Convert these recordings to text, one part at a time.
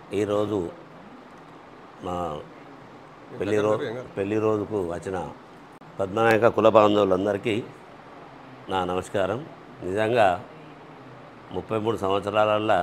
ఈరోజు మా పెళ్లి రో పెళ్లి రోజుకు వచ్చిన పద్మనాయక కుల బాంధవులందరికీ నా నమస్కారం నిజంగా ముప్పై మూడు సంవత్సరాలల్లో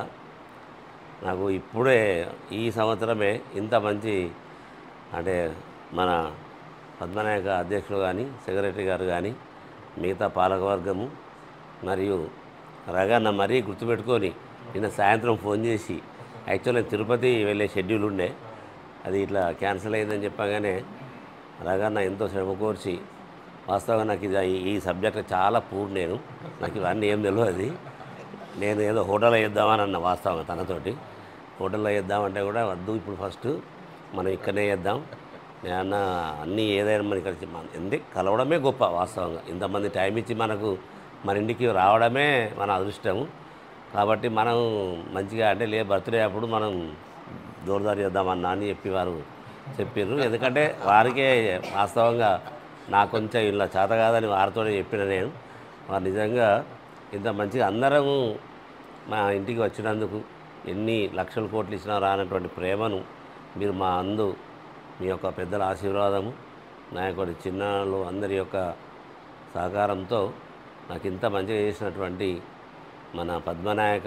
నాకు ఇప్పుడే ఈ సంవత్సరమే ఇంత మంచి అంటే మన పద్మనాయక అధ్యక్షులు కానీ సెక్రటరీ గారు కానీ మిగతా పాలకవర్గము మరియు రగన్న మరీ గుర్తుపెట్టుకొని నిన్న సాయంత్రం ఫోన్ చేసి యాక్చువల్లీ తిరుపతి వెళ్ళే షెడ్యూల్ ఉండే అది ఇట్లా క్యాన్సిల్ అయిందని చెప్పగానే రగన్న ఎంతో శ్రమ కోర్చి వాస్తవంగా నాకు ఇది ఈ- ఈ సబ్జెక్ట్ చాలా పూర్ నేను నాకు ఇవన్నీ ఏం తెలియదు నేను ఏదో హోటల్లో వేద్దామని అన్న వాస్తవంగా తనతోటి హోటల్లో వేద్దామంటే కూడా వద్దు ఇప్పుడు ఫస్ట్ మనం ఇక్కడనే వేద్దాం నేను అన్న అన్నీ ఏదైనా మన ఇక్కడ మన ఎందు కలవడమే గొప్ప వాస్తవంగా ఇంతమంది టైం ఇచ్చి మనకు మన ఇంటికి రావడమే మన అదృష్టము కాబట్టి మనం మంచిగా అంటే లే బర్త్డే అప్పుడు మనం దూరదారి చేద్దామన్నా అని చెప్పి వారు చెప్పారు ఎందుకంటే వారికే వాస్తవంగా నాకు కొంచెం ఇలా చేత కాదని వారితోనే చెప్పిన నేను వారు నిజంగా ఇంత మంచిగా అందరము మా ఇంటికి వచ్చినందుకు ఎన్ని లక్షల కోట్లు ఇచ్చినా రానటువంటి ప్రేమను మీరు మా అందు మీ యొక్క పెద్దల ఆశీర్వాదము నాయకుడి చిన్నాళ్ళు అందరి యొక్క సహకారంతో నాకు ఇంత మంచిగా చేసినటువంటి మన పద్మనాయక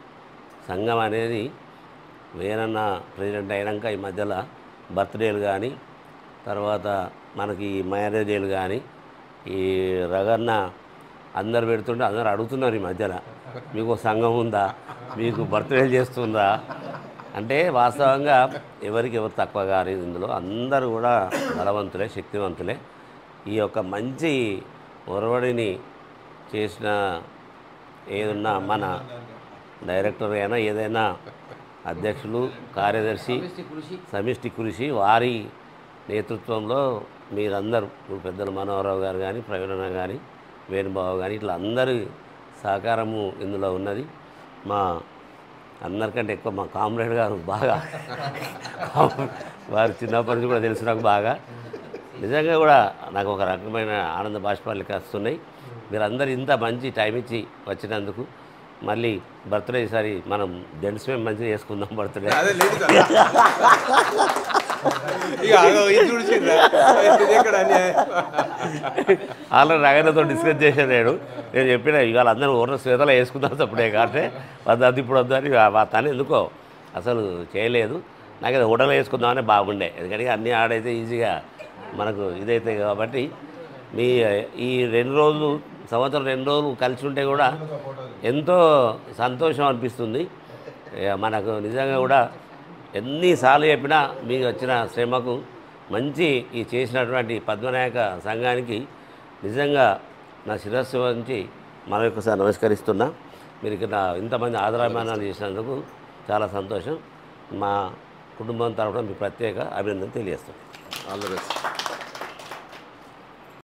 సంఘం అనేది వేరన్న ప్రెసిడెంట్ అయినాక ఈ మధ్యలో బర్త్డేలు కానీ తర్వాత మనకి మ్యారేజ్ డేలు కానీ ఈ రగన్న అందరు పెడుతుంటే అందరు అడుగుతున్నారు ఈ మధ్యలో మీకు ఒక సంఘం ఉందా మీకు బర్త్డేలు చేస్తుందా అంటే వాస్తవంగా ఎవరికి ఎవరు తక్కువ కాదు ఇందులో అందరూ కూడా బలవంతులే శక్తివంతులే ఈ యొక్క మంచి ఒరవడిని చేసిన ఏదన్నా మన డైరెక్టర్ అయినా ఏదైనా అధ్యక్షులు కార్యదర్శి సమిష్టి కృషి వారి నేతృత్వంలో మీరందరూ ఇప్పుడు పెద్దలు మనోహరరావు గారు కానీ ప్రవీణ కానీ వేణుబాబు కానీ ఇట్లా అందరి సహకారము ఇందులో ఉన్నది మా అందరికంటే ఎక్కువ మా కామ్రేడ్ గారు బాగా వారు చిన్నప్పటి నుంచి కూడా తెలుసు నాకు బాగా నిజంగా కూడా నాకు ఒక రకమైన ఆనంద బాష్పాలు వస్తున్నాయి మీరందరూ ఇంత మంచి టైం ఇచ్చి వచ్చినందుకు మళ్ళీ బర్త్డే ఈసారి మనం జెంట్స్ మేము మంచిగా చేసుకుందాం బర్త్డే అదే లేదు కదా ఇక అదో ఇది చూసిందా ఇది ఎక్కడ అన్యాయం ఆల్రెడీ రగనతో డిస్కస్ చేశాను నేను నేను చెప్పిన ఇవాళ అందరూ ఊర్ల శ్వేతలో వేసుకుందాం అప్పుడే కాబట్టి వద్దు అది ఇప్పుడు వద్దు అని ఆ తను ఎందుకో అసలు చేయలేదు నాకు అది హోటల్ వేసుకుందామని బాగుండే ఎందుకంటే అన్నీ ఆడైతే ఈజీగా మనకు ఇదైతే కాబట్టి మీ ఈ రెండు రోజులు సంవత్సరం రెండు రోజులు కలిసి ఉంటే కూడా ఎంతో సంతోషం అనిపిస్తుంది ఇక మనకు నిజంగా కూడా ఎన్నిసార్లు చెప్పినా మీకు వచ్చిన శ్రమకు మంచి ఈ చేసినటువంటి పద్మనాయక సంఘానికి నిజంగా నా శిరస్సు నుంచి మరొకసారి నమస్కరిస్తున్నా మీరు ఇక్కడ ఇంతమంది ఆదరాభిమానాలు చేసినందుకు చాలా సంతోషం మా కుటుంబం తరఫున మీ ప్రత్యేక అభినందన తెలియజేస్తాను ఆల్ ద బెస్ట్